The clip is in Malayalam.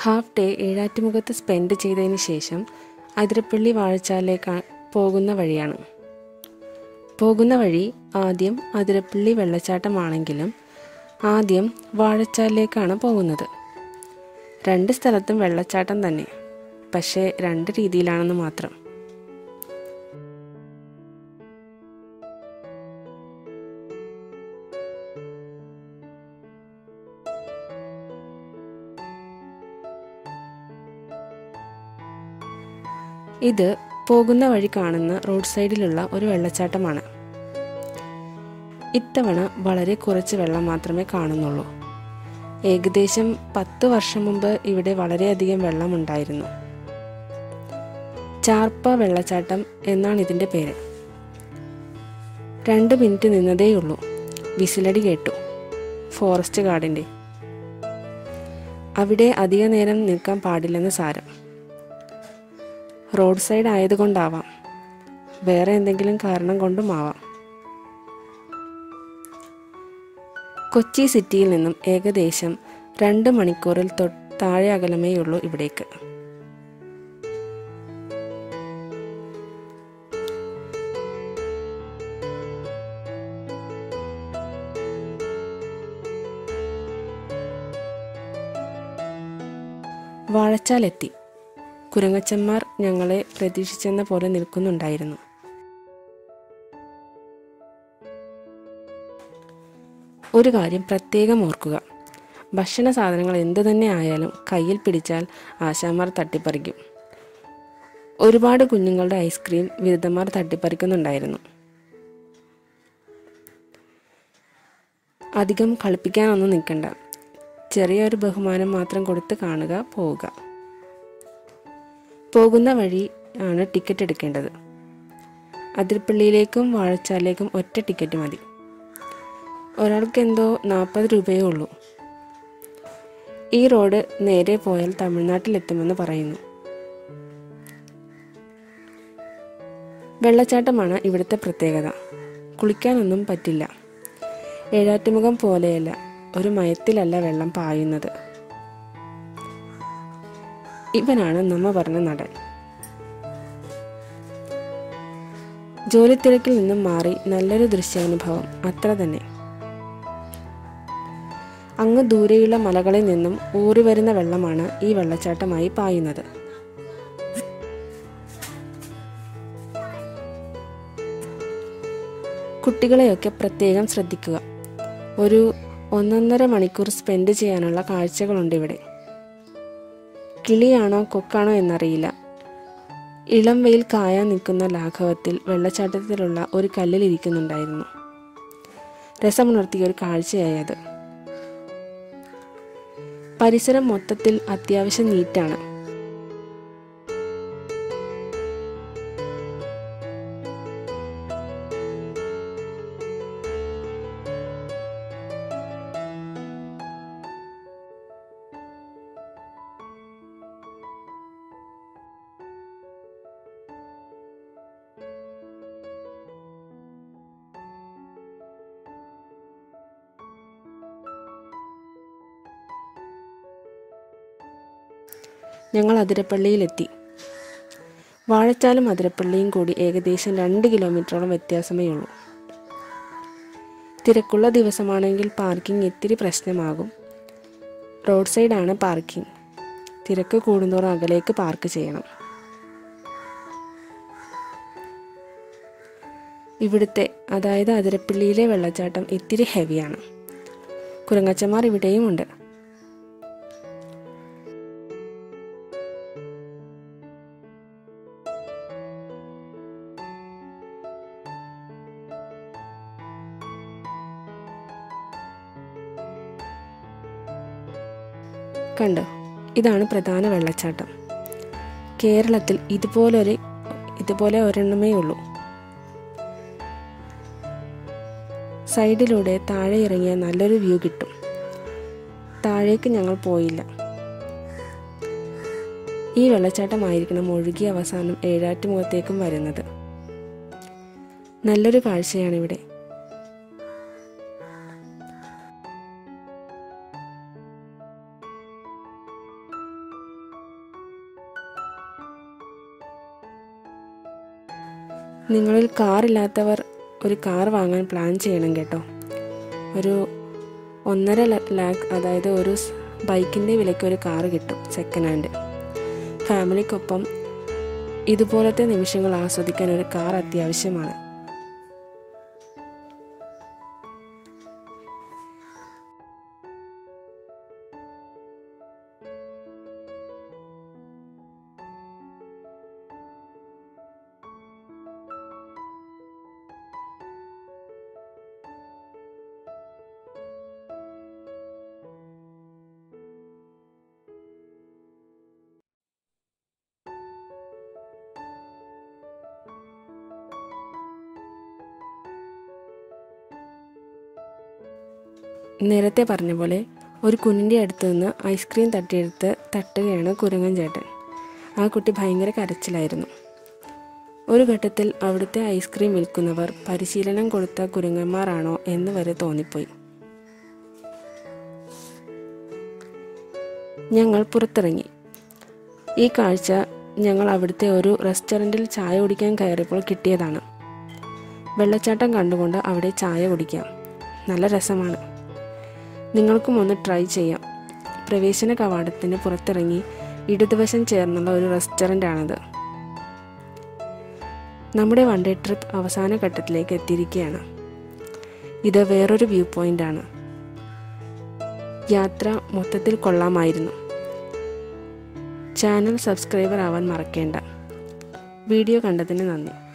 ഹാഫ് ഡേ ഏഴാറ്റുമുഖത്ത് സ്പെൻഡ് ചെയ്തതിന് ശേഷം അതിരപ്പള്ളി വാഴച്ചാലിലേക്ക് പോകുന്ന വഴിയാണ് പോകുന്ന വഴി ആദ്യം അതിരപ്പള്ളി വെള്ളച്ചാട്ടമാണെങ്കിലും ആദ്യം വാഴച്ചാലിലേക്കാണ് പോകുന്നത് രണ്ട് സ്ഥലത്തും വെള്ളച്ചാട്ടം തന്നെ പക്ഷേ രണ്ട് രീതിയിലാണെന്ന് മാത്രം ഇത് പോകുന്ന വഴി കാണുന്ന റോഡ് സൈഡിലുള്ള ഒരു വെള്ളച്ചാട്ടമാണ് ഇത്തവണ വളരെ കുറച്ച് വെള്ളം മാത്രമേ കാണുന്നുള്ളൂ ഏകദേശം പത്ത് വർഷം മുമ്പ് ഇവിടെ വളരെയധികം വെള്ളമുണ്ടായിരുന്നു ചാർപ്പ വെള്ളച്ചാട്ടം എന്നാണ് ഇതിൻ്റെ പേര് രണ്ട് മിനിറ്റ് നിന്നതേയുള്ളൂ വിസിലടി കേട്ടു ഫോറസ്റ്റ് ഗാർഡിൻ്റെ അവിടെ അധിക നേരം നിൽക്കാൻ പാടില്ലെന്ന് സാരം റോഡ് സൈഡ് ആയതുകൊണ്ടാവാം വേറെ എന്തെങ്കിലും കാരണം കൊണ്ടും ആവാം കൊച്ചി സിറ്റിയിൽ നിന്നും ഏകദേശം രണ്ട് മണിക്കൂറിൽ തൊട്ട് താഴെ അകലമേയുള്ളൂ ഇവിടേക്ക് വാഴച്ചാലെത്തി കുരങ്ങച്ചന്മാർ ഞങ്ങളെ പ്രതീക്ഷിച്ചെന്ന പോലെ നിൽക്കുന്നുണ്ടായിരുന്നു ഒരു കാര്യം പ്രത്യേകം ഓർക്കുക ഭക്ഷണ സാധനങ്ങൾ എന്തു തന്നെ ആയാലും കയ്യിൽ പിടിച്ചാൽ ആശാമാർ തട്ടിപ്പറിക്കും ഒരുപാട് കുഞ്ഞുങ്ങളുടെ ഐസ്ക്രീം വിരുദ്ധന്മാർ തട്ടിപ്പറിക്കുന്നുണ്ടായിരുന്നു അധികം കളിപ്പിക്കാനൊന്നും നിൽക്കണ്ട ചെറിയൊരു ബഹുമാനം മാത്രം കൊടുത്ത് കാണുക പോവുക പോകുന്ന വഴി ആണ് ടിക്കറ്റ് എടുക്കേണ്ടത് അതിരപ്പള്ളിയിലേക്കും വാഴച്ചാലിലേക്കും ഒറ്റ ടിക്കറ്റ് മതി ഒരാൾക്ക് എന്തോ നാൽപ്പത് രൂപയേ ഉള്ളൂ ഈ റോഡ് നേരെ പോയാൽ തമിഴ്നാട്ടിലെത്തുമെന്ന് പറയുന്നു വെള്ളച്ചാട്ടമാണ് ഇവിടുത്തെ പ്രത്യേകത കുളിക്കാനൊന്നും പറ്റില്ല ഏഴാറ്റുമുഖം പോലെയല്ല ഒരു മയത്തിലല്ല വെള്ളം പായുന്നത് ഇവനാണ് നമ്മ പറഞ്ഞ നടൻ ജോലി തിരക്കിൽ നിന്നും മാറി നല്ലൊരു ദൃശ്യാനുഭവം അത്ര തന്നെ അങ്ങ് ദൂരെയുള്ള മലകളിൽ നിന്നും ഊറി വരുന്ന വെള്ളമാണ് ഈ വെള്ളച്ചാട്ടമായി പായുന്നത് കുട്ടികളെയൊക്കെ പ്രത്യേകം ശ്രദ്ധിക്കുക ഒരു ഒന്നൊന്നര മണിക്കൂർ സ്പെൻഡ് ചെയ്യാനുള്ള കാഴ്ചകളുണ്ട് ഇവിടെ കിളിയാണോ കൊക്കാണോ എന്നറിയില്ല ഇളം വെയിൽ കായാൻ നിൽക്കുന്ന ലാഘവത്തിൽ വെള്ളച്ചാട്ടത്തിലുള്ള ഒരു കല്ലിൽ ഇരിക്കുന്നുണ്ടായിരുന്നു രസമുണർത്തിയ ഒരു കാഴ്ചയായി അത് പരിസരം മൊത്തത്തിൽ അത്യാവശ്യം നീറ്റാണ് ഞങ്ങൾ അതിരപ്പള്ളിയിലെത്തി വാഴച്ചാലും അതിരപ്പള്ളിയും കൂടി ഏകദേശം രണ്ട് കിലോമീറ്ററോളം വ്യത്യാസമേ ഉള്ളൂ തിരക്കുള്ള ദിവസമാണെങ്കിൽ പാർക്കിംഗ് ഇത്തിരി പ്രശ്നമാകും റോഡ് സൈഡാണ് പാർക്കിംഗ് തിരക്ക് കൂടുന്തോറും അകലേക്ക് പാർക്ക് ചെയ്യണം ഇവിടുത്തെ അതായത് അതിരപ്പള്ളിയിലെ വെള്ളച്ചാട്ടം ഇത്തിരി ഹെവിയാണ് കുരങ്ങച്ചന്മാർ ഇവിടെയും ഉണ്ട് കണ്ടോ ഇതാണ് പ്രധാന വെള്ളച്ചാട്ടം കേരളത്തിൽ ഇതുപോലൊരു ഇതുപോലെ ഒരെണ്ണമേ ഉള്ളൂ സൈഡിലൂടെ താഴെ ഇറങ്ങിയ നല്ലൊരു വ്യൂ കിട്ടും താഴേക്ക് ഞങ്ങൾ പോയില്ല ഈ വെള്ളച്ചാട്ടമായിരിക്കണം ഒഴുകി അവസാനം ഏഴാറ്റുമുഖത്തേക്കും വരുന്നത് നല്ലൊരു കാഴ്ചയാണിവിടെ നിങ്ങളിൽ കാറില്ലാത്തവർ ഒരു കാർ വാങ്ങാൻ പ്ലാൻ ചെയ്യണം കേട്ടോ ഒരു ഒന്നര ലാക്ക് അതായത് ഒരു സ് ബൈക്കിൻ്റെ വിലയ്ക്ക് ഒരു കാർ കിട്ടും സെക്കൻഡ് ഹാൻഡ് ഫാമിലിക്കൊപ്പം ഇതുപോലത്തെ നിമിഷങ്ങൾ ആസ്വദിക്കാൻ ഒരു കാർ അത്യാവശ്യമാണ് നേരത്തെ പറഞ്ഞ പോലെ ഒരു കുഞ്ഞിൻ്റെ അടുത്ത് നിന്ന് ഐസ്ക്രീം തട്ടിയെടുത്ത് തട്ടുകയാണ് കുരങ്ങൻ ചേട്ടൻ ആ കുട്ടി ഭയങ്കര കരച്ചിലായിരുന്നു ഒരു ഘട്ടത്തിൽ അവിടുത്തെ ഐസ്ക്രീം വിൽക്കുന്നവർ പരിശീലനം കൊടുത്ത കുരങ്ങന്മാരാണോ എന്ന് വരെ തോന്നിപ്പോയി ഞങ്ങൾ പുറത്തിറങ്ങി ഈ കാഴ്ച ഞങ്ങൾ അവിടുത്തെ ഒരു റെസ്റ്റോറൻറ്റിൽ ചായ കുടിക്കാൻ കയറിയപ്പോൾ കിട്ടിയതാണ് വെള്ളച്ചാട്ടം കണ്ടുകൊണ്ട് അവിടെ ചായ കുടിക്കാം നല്ല രസമാണ് നിങ്ങൾക്കും ഒന്ന് ട്രൈ ചെയ്യാം പ്രവേശന കവാടത്തിന് പുറത്തിറങ്ങി ഇടതുവശം ചേർന്നുള്ള ഒരു റെസ്റ്റോറൻ്റ് ആണത് നമ്മുടെ വൺ ഡേ ട്രിപ്പ് അവസാന ഘട്ടത്തിലേക്ക് എത്തിയിരിക്കുകയാണ് ഇത് വേറൊരു വ്യൂ പോയിന്റ് ആണ് യാത്ര മൊത്തത്തിൽ കൊള്ളാമായിരുന്നു ചാനൽ സബ്സ്ക്രൈബർ ആവാൻ മറക്കേണ്ട വീഡിയോ കണ്ടതിന് നന്ദി